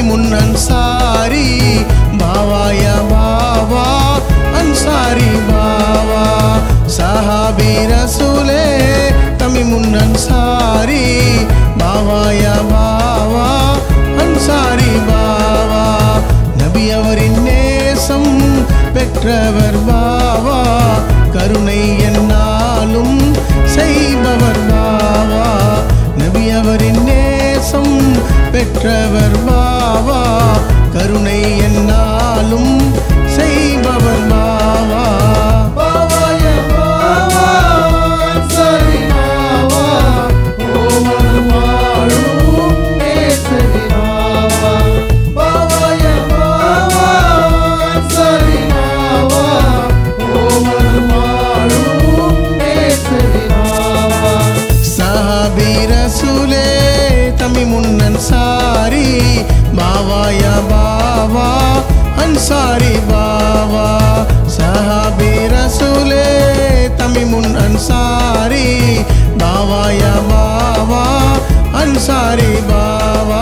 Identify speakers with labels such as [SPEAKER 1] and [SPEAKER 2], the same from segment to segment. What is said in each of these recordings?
[SPEAKER 1] முன் அன்சாரி பாவாய பாவா அன்சாரி பாவா சஹாபி ரசூலே தமி முன் அன்சாரி பாவாய பாவா அன்சாரி பாவா நபி அவரின் நேசம் பெற்றவர் பாவா கருணை என்னாலும் செய்பவர் பாவா நபி அவரின் நேசம் பெற்றவர் பாவா கருணை என்னாலும் செய்பவர் பாவா பாவாய பாவா அன்சாரி பாவா ஓமல் வாழும் நேசரி பாவா பாவாய பாவா அன்சாரி பாவா ஓமல் வாழும் நேசரி பாவா சஹாபி ரசூலே தமி முன்னன் சாரி பாவாய பாவா அன்சாரி பாவா சஹாபி ரசூலே தமி முன் அன்சாரி பாவாய பாவா அன்சாரி பாவா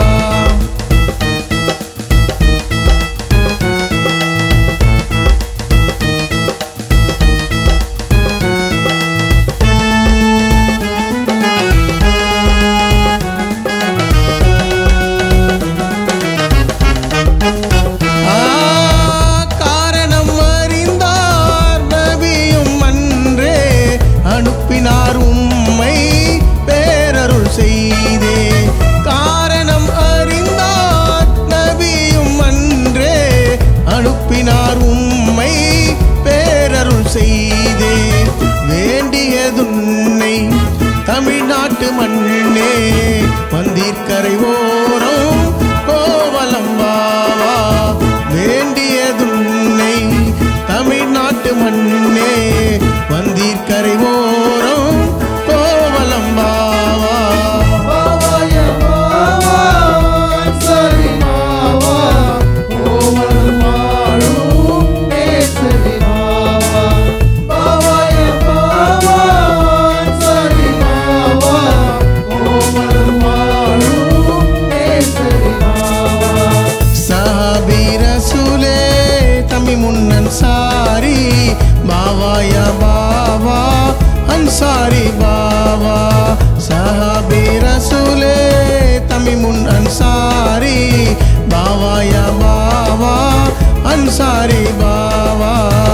[SPEAKER 1] ஆ, காரணம் அறிந்தார் நபியும் அன்றே அனுப்பினார் உம்மை பேரருள் செய்தே காரணம் அறிந்தார் நபியும் அன்றே அனுப்பினார் உம்மை பேரருள் செய்தே வேண்டியதுன்னை தமிழ்நாட்டு மண்ணே வந்தீர்க்கரை ஓரம் கோவலம் வாவா வேண்டியதுன்னை தமிழ்நாட்டு மண்ணே வந்தீர்க்கரை ஓரம் கோவலம் வாவா பாவாய பாவா சரி பாவா கோவலம் வாழும் நேசரி பாவா பாவாய பாவா சரி பாவா கோவலம் வாழும் நேசரி பாவா சஹாபி ரசூலே தமி முன்னன் சாரி பாவாய பாவா அன்சாரி பாவா சஹாபி ரசூலே தமி முன் அன்சாரி பாவாய பாவா அன்சாரி பாவா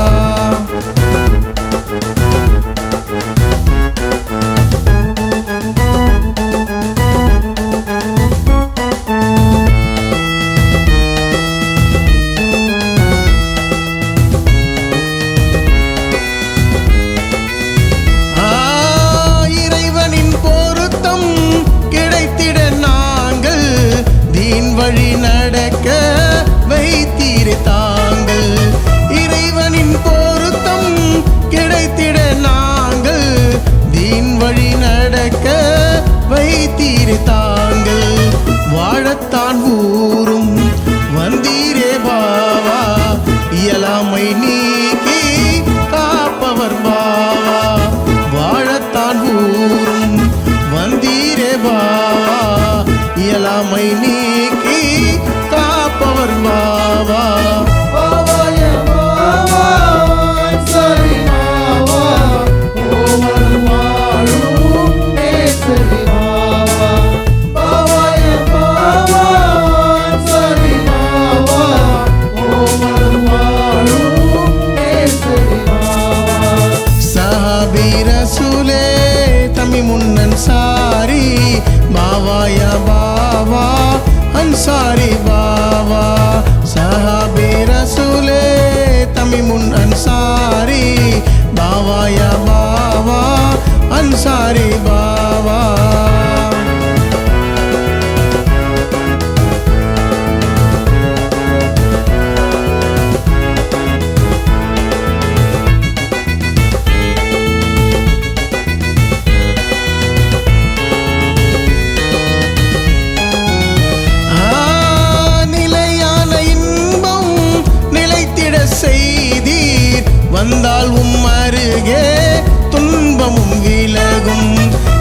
[SPEAKER 1] ஆ, இறைவனின் பொருத்தம் கிடைத்திட நாங்கள் தீன் வழி நடக்க வைத்தீர் தாங்கள் இறைவனின் பொருத்தம் கிடைத்திட நாங்கள் தீன் வழி நடக்க வைத்தீர் தாங்கள் வாழத்தான் ஊரும் வந்தீரே பாவா இயலாமை நீக்கி காப்பவர் பாவா வாழத்தான் ஊரும் வந்தீரே பாவா இயலாமை நீக்கி காப்பவர் பாவா பாவாய பாவா சரி பாவா ஓமல் வாழும் நேசரி பாவா பாவாய பாவா சரி பாவா ஓமல் வாழும் நேசரி பாவா சஹாபி ரசூலே தமி முன்னன் சாரி பாவாய பாவா அன்சாரி பாவா சஹாபி ரசூலே தமி முன் அன்சாரி பாவாய பாவா அன்சாரி பாவா ஆ, நிலையான இன்பம் நிலைத்திட செய்தீர் வந்தால் உம் அருகே துன்பமும் விலகும்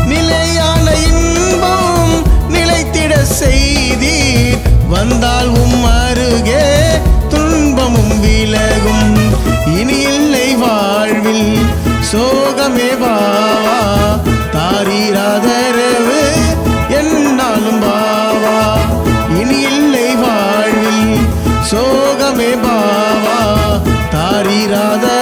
[SPEAKER 1] வா தாரிராத